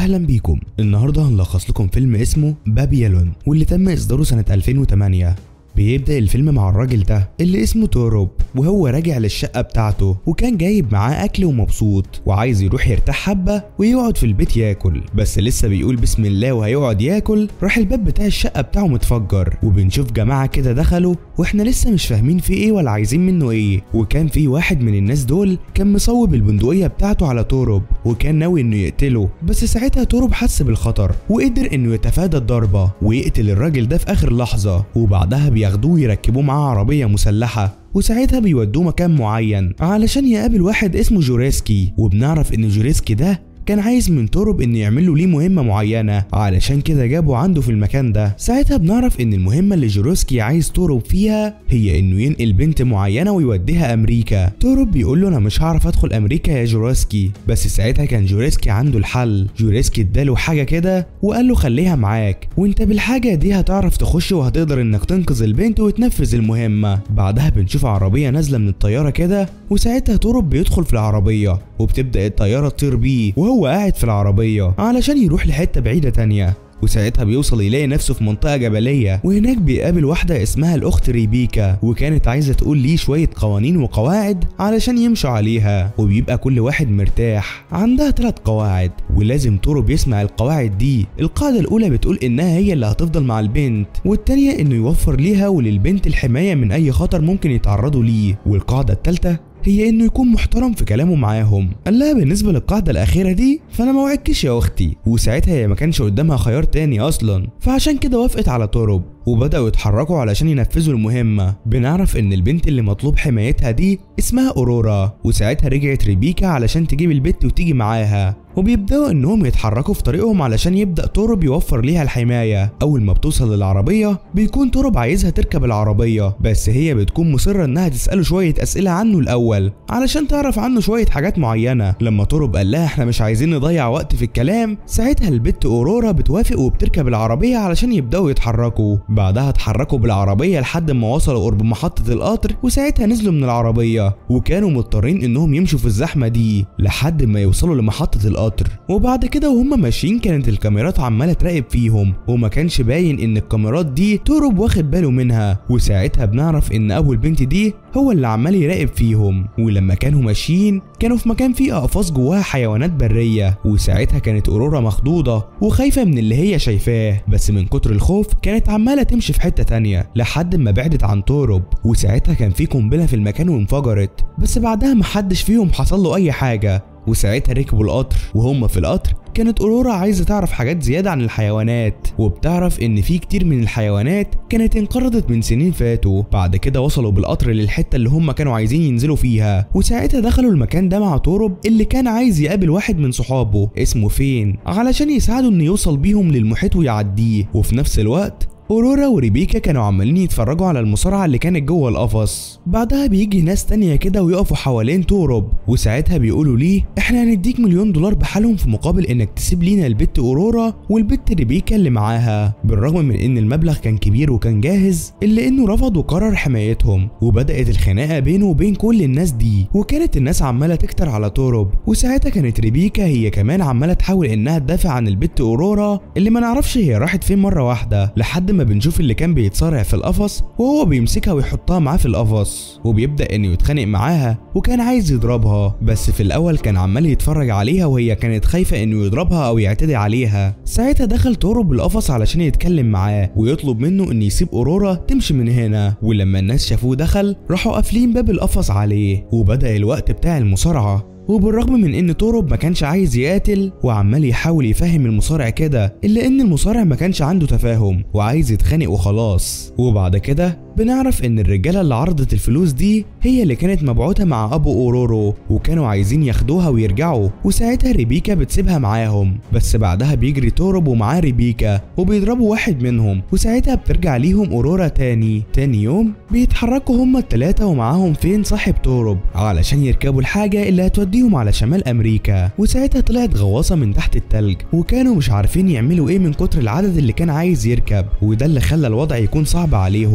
اهلا بيكم النهارده هنلخص لكم فيلم اسمه بابيلون واللي تم اصداره سنه 2008 بيبدأ الفيلم مع الراجل ده اللي اسمه توروب وهو راجع للشقة بتاعته وكان جايب معاه أكل ومبسوط وعايز يروح يرتاح حبة ويقعد في البيت ياكل بس لسه بيقول بسم الله وهيقعد ياكل راح الباب بتاع الشقة بتاعه متفجر وبنشوف جماعة كده دخلوا واحنا لسه مش فاهمين في ايه ولا عايزين منه ايه وكان في واحد من الناس دول كان مصوب البندقية بتاعته على توروب وكان ناوي انه يقتله بس ساعتها توروب حس بالخطر وقدر انه يتفادى الضربة ويقتل الراجل ده في اخر لحظة وبعدها بياخدوه ويركبوه معاه عربية مسلحة وساعتها بيودوه مكان معين علشان يقابل واحد اسمه جوريسكي وبنعرف ان جوريسكي ده كان عايز من توروب انه يعمل له ليه مهمه معينه علشان كده جابه عنده في المكان ده ساعتها بنعرف ان المهمه اللي جوروسكي عايز توروب فيها هي انه ينقل بنت معينه ويوديها امريكا توروب بيقول له انا مش هعرف ادخل امريكا يا جوروسكي بس ساعتها كان جوريسكي عنده الحل جوريسكي اداله حاجه كده وقال له خليها معاك وانت بالحاجه دي هتعرف تخش وهتقدر انك تنقذ البنت وتنفذ المهمه بعدها بنشوف عربيه نازله من الطياره كده وساعتها توروب بيدخل في العربيه وبتبدا الطياره تطير بيه وهو قاعد في العربيه علشان يروح لحته بعيده تانية وساعتها بيوصل يلاقي نفسه في منطقة جبلية وهناك بيقابل واحدة اسمها الأخت ريبيكا وكانت عايزة تقول ليه شوية قوانين وقواعد علشان يمشوا عليها وبيبقى كل واحد مرتاح عندها ثلاث قواعد ولازم تورو بيسمع القواعد دي القاعدة الأولى بتقول إنها هي اللي هتفضل مع البنت والتانية إنه يوفر ليها وللبنت الحماية من أي خطر ممكن يتعرضوا ليه والقاعدة التالتة هي انه يكون محترم في كلامه معاهم قال لها بالنسبه للقاعده الاخيره دي فانا ما وعدتش يا اختي وساعتها هي ما كانش قدامها خيار تاني اصلا فعشان كده وافقت على توروب وبدأوا يتحركوا علشان ينفذوا المهمة بنعرف ان البنت اللي مطلوب حمايتها دي اسمها اورورا وساعتها رجعت ريبيكا علشان تجيب البت وتيجي معاها وبيبدأوا انهم يتحركوا في طريقهم علشان يبدأ توروب يوفر ليها الحماية اول ما بتوصل للعربية بيكون توروب عايزها تركب العربية بس هي بتكون مصرة انها تسأله شوية اسئلة عنه الاول علشان تعرف عنه شوية حاجات معينة لما توروب قال لها احنا مش عايزين نضيع وقت في الكلام ساعتها البت اورورا بتوافق وبتركب العربية علشان يبدأوا يتحركوا بعدها اتحركوا بالعربية لحد ما وصلوا قرب محطة القطر وساعتها نزلوا من العربية وكانوا مضطرين انهم يمشوا في الزحمة دي لحد ما يوصلوا لمحطة القطر وبعد كده وهم ماشيين كانت الكاميرات عمالة تراقب فيهم وما كانش باين ان الكاميرات دي توروب واخد باله منها وساعتها بنعرف ان ابو البنت دي هو اللي عمال يراقب فيهم ولما كانوا ماشيين كانوا في مكان فيه اقفاص جواها حيوانات برية وساعتها كانت اورورا مخضوضة وخايفة من اللي هي شايفاه بس من كتر الخوف كانت عمالة تمشي في حتة تانية لحد ما بعدت عن توروب وساعتها كان في قنبلة في المكان وانفجرت بس بعدها محدش فيهم حصل له اي حاجة وساعتها ركبوا القطر وهم في القطر كانت اورورا عايزه تعرف حاجات زياده عن الحيوانات وبتعرف ان في كتير من الحيوانات كانت انقرضت من سنين فاتوا بعد كده وصلوا بالقطر للحته اللي هم كانوا عايزين ينزلوا فيها وساعتها دخلوا المكان ده مع توروب اللي كان عايز يقابل واحد من صحابه اسمه فين علشان يساعده انه يوصل بيهم للمحيط ويعديه وفي نفس الوقت اورورا وريبيكا كانوا عمالين يتفرجوا على المصارعة اللي كانت جوه القفص بعدها بيجي ناس تانية كده ويقفوا حوالين توروب وساعتها بيقولوا ليه احنا هنديك مليون دولار بحالهم في مقابل انك تسيب لينا البت اورورا والبت ريبيكا اللي معاها بالرغم من ان المبلغ كان كبير وكان جاهز الا انه رفض وقرر حمايتهم وبدأت الخناقة بينه وبين كل الناس دي وكانت الناس عمالة تكتر على توروب وساعتها كانت ريبيكا هي كمان عمالة تحاول انها تدافع عن البت اورورا اللي ما نعرفش هي راحت فين مرة واحدة لحد ما بنشوف اللي كان بيتصارع في القفص وهو بيمسكها ويحطها معاه في القفص وبيبدا انه يتخانق معاها وكان عايز يضربها بس في الاول كان عمال يتفرج عليها وهي كانت خايفه انه يضربها او يعتدي عليها ساعتها دخل تورو بالقفص علشان يتكلم معاه ويطلب منه انه يسيب اورورا تمشي من هنا ولما الناس شافوه دخل راحوا قافلين باب القفص عليه وبدا الوقت بتاع المصارعه وبالرغم من ان توروب ما كانش عايز يقاتل وعمال يحاول يفهم المصارع كده الا ان المصارع ما كانش عنده تفاهم وعايز يتخانق وخلاص وبعد كده بنعرف ان الرجاله اللي عرضت الفلوس دي هي اللي كانت مبعوثه مع ابو اورورو وكانوا عايزين ياخدوها ويرجعوا وساعتها ريبيكا بتسيبها معاهم بس بعدها بيجري توروب ومعاه ريبيكا وبيضربوا واحد منهم وساعتها بترجع ليهم اورورا تاني تاني يوم بيتحركوا هما التلاتة ومعاهم فين صاحب توروب علشان يركبوا الحاجه اللي هتوديهم على شمال امريكا وساعتها طلعت غواصه من تحت التلج وكانوا مش عارفين يعملوا ايه من كتر العدد اللي كان عايز يركب وده اللي خلى الوضع يكون صعب عليهم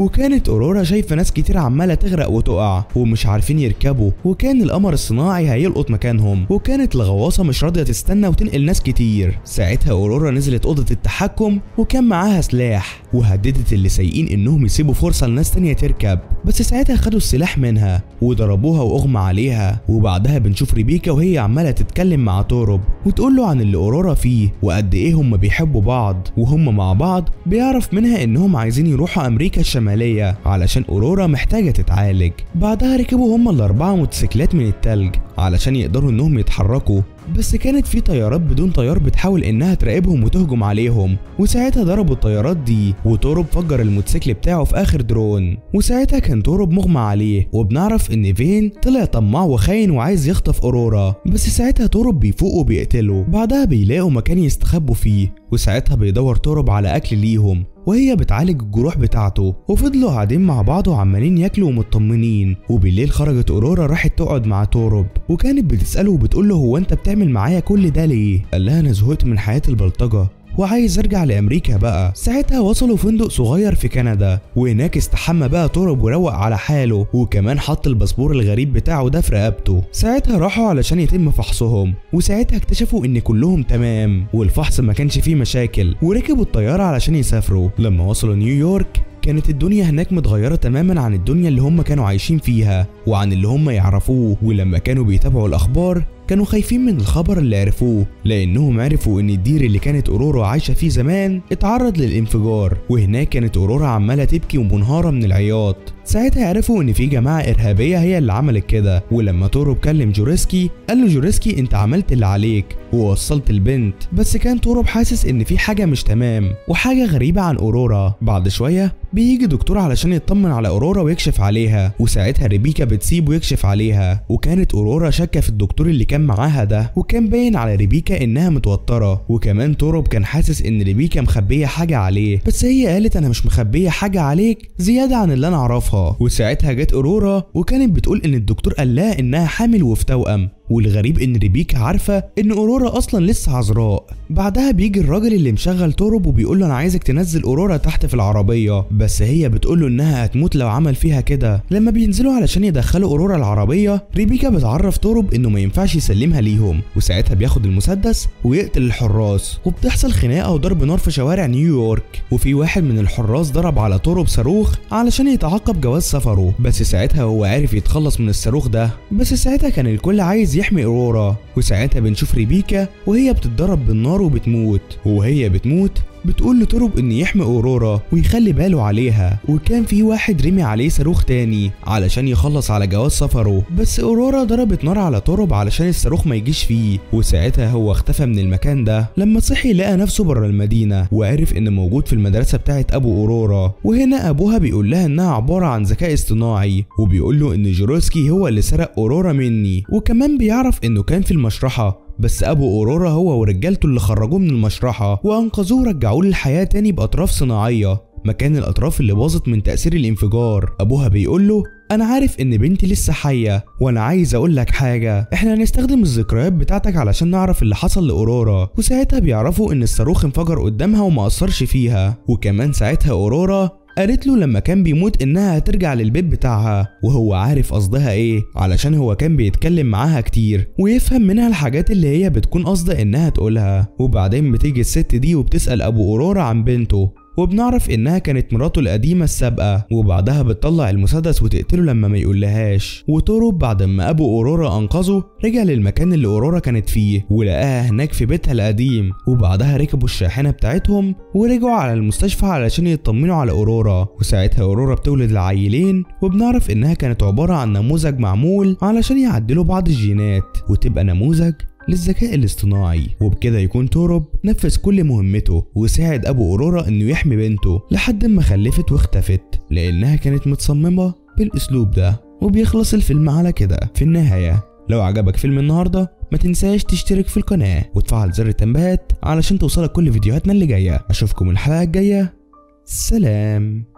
وكانت اورورا شايفه ناس كتير عماله تغرق وتقع ومش عارفين يركبوا وكان القمر الصناعي هيلقط مكانهم وكانت الغواصه مش راضيه تستنى وتنقل ناس كتير ساعتها اورورا نزلت اوضه التحكم وكان معاها سلاح وهددت اللي سايقين انهم يسيبوا فرصه لناس تانية تركب بس ساعتها خدوا السلاح منها وضربوها واغمى عليها وبعدها بنشوف ريبيكا وهي عماله تتكلم مع توروب وتقول له عن اللي اورورا فيه وقد ايه هم بيحبوا بعض وهم مع بعض بيعرف منها انهم عايزين يروحوا امريكا الشماليه علشان اورورا محتاجه تتعالج بعدها ركبوا هم الاربعه موتوسيكلات من التلج علشان يقدروا انهم يتحركوا بس كانت في طيارات بدون طيار بتحاول انها تراقبهم وتهجم عليهم وساعتها ضربوا الطيارات دي وتوروب فجر الموتوسيكل بتاعه في اخر درون وساعتها كان توروب مغمى عليه وبنعرف ان فين طلع طماع وخاين وعايز يخطف اورورا بس ساعتها توروب بيفوق وبيقتله بعدها بيلاقوا مكان يستخبوا فيه وساعتها بيدور توروب على اكل ليهم وهي بتعالج الجروح بتاعته وفضلوا قاعدين مع بعض وعمالين ياكلوا ومطمنين وبالليل خرجت اورورا راحت تقعد مع توروب وكانت بتساله وبتقول له هو انت بتعمل معايا كل ده ليه قال لها انا زهقت من حياه البلطجه وعايز ارجع لامريكا بقى ساعتها وصلوا فندق صغير في كندا وهناك استحمى بقى تورب وروق على حاله وكمان حط الباسبور الغريب بتاعه ده في رقبته ساعتها راحوا علشان يتم فحصهم وساعتها اكتشفوا ان كلهم تمام والفحص ما كانش فيه مشاكل وركبوا الطياره علشان يسافروا لما وصلوا نيويورك كانت الدنيا هناك متغيرة تماما عن الدنيا اللي هم كانوا عايشين فيها وعن اللي هم يعرفوه ولما كانوا بيتابعوا الأخبار كانوا خايفين من الخبر اللي عرفوه لانهم عرفوا ان الدير اللي كانت اورورا عايشه فيه زمان اتعرض للانفجار وهناك كانت اورورا عماله تبكي ومنهاره من العياط ساعتها عرفوا ان في جماعه ارهابيه هي اللي عملت كده ولما تورو كلم جوريسكي قال له جوريسكي انت عملت اللي عليك ووصلت البنت بس كان تورو حاسس ان في حاجه مش تمام وحاجه غريبه عن اورورا بعد شويه بيجي دكتور علشان يطمن على اورورا ويكشف عليها وساعتها ريبيكا بتسيبه يكشف عليها وكانت اورورا شاكه في الدكتور اللي كان معاها ده وكان باين على ريبيكا انها متوتره وكمان توروب كان حاسس ان ريبيكا مخبيه حاجه عليه بس هي قالت انا مش مخبيه حاجه عليك زياده عن اللي انا اعرفها وساعتها جت اورورا وكانت بتقول ان الدكتور قال لها انها حامل وفي توأم والغريب ان ريبيكا عارفه ان اورورا اصلا لسه عذراء بعدها بيجي الراجل اللي مشغل توروب وبيقول له انا عايزك تنزل اورورا تحت في العربيه بس هي بتقول له انها هتموت لو عمل فيها كده لما بينزلوا علشان يدخلوا اورورا العربيه ريبيكا بتعرف توروب انه ما ينفعش يسلمها ليهم وساعتها بياخد المسدس ويقتل الحراس وبتحصل خناقه وضرب نار في شوارع نيويورك وفي واحد من الحراس ضرب على توروب صاروخ علشان يتعقب جواز سفره بس ساعتها هو عارف يتخلص من الصاروخ ده بس ساعتها كان الكل عايز يحمي اورورا وساعتها بنشوف ريبيكا وهي بتتضرب بالنار وبتموت وهي بتموت بتقول لتورب ان يحمي اورورا ويخلي باله عليها وكان في واحد رمي عليه صاروخ تاني علشان يخلص على جواز سفره بس اورورا ضربت نار على تورب علشان الصاروخ ما يجيش فيه وساعتها هو اختفى من المكان ده لما صحي لقى نفسه بره المدينه وعرف ان موجود في المدرسه بتاعه ابو اورورا وهنا ابوها بيقول لها انها عباره عن ذكاء اصطناعي وبيقول له ان جوروسكي هو اللي سرق اورورا مني وكمان بيعرف انه كان في المشرحه بس ابو اورورا هو ورجالته اللي خرجوه من المشرحه وانقذوه ورجعوه للحياه تاني باطراف صناعيه مكان الاطراف اللي باظت من تاثير الانفجار ابوها بيقول له انا عارف ان بنتي لسه حيه وانا عايز اقول لك حاجه احنا هنستخدم الذكريات بتاعتك علشان نعرف اللي حصل لاورورا وساعتها بيعرفوا ان الصاروخ انفجر قدامها وما اثرش فيها وكمان ساعتها اورورا قالت له لما كان بيموت انها هترجع للبيت بتاعها وهو عارف قصدها ايه علشان هو كان بيتكلم معاها كتير ويفهم منها الحاجات اللي هي بتكون قصده انها تقولها وبعدين بتيجي الست دي وبتسأل ابو اورورا عن بنته وبنعرف انها كانت مراته القديمه السابقه وبعدها بتطلع المسدس وتقتله لما ما يقولهاش وتورب بعد ما ابو اورورا انقذه رجع للمكان اللي اورورا كانت فيه ولقاها هناك في بيتها القديم وبعدها ركبوا الشاحنه بتاعتهم ورجعوا على المستشفى علشان يطمنوا على اورورا وساعتها اورورا بتولد العيلين وبنعرف انها كانت عباره عن نموذج معمول علشان يعدلوا بعض الجينات وتبقى نموذج للذكاء الاصطناعي وبكده يكون توروب نفذ كل مهمته وساعد ابو اورورا انه يحمي بنته لحد ما خلفت واختفت لانها كانت متصممه بالاسلوب ده وبيخلص الفيلم على كده في النهايه لو عجبك فيلم النهارده ما تنساش تشترك في القناه وتفعل زر التنبيهات علشان توصلك كل فيديوهاتنا اللي جايه اشوفكم الحلقه الجايه سلام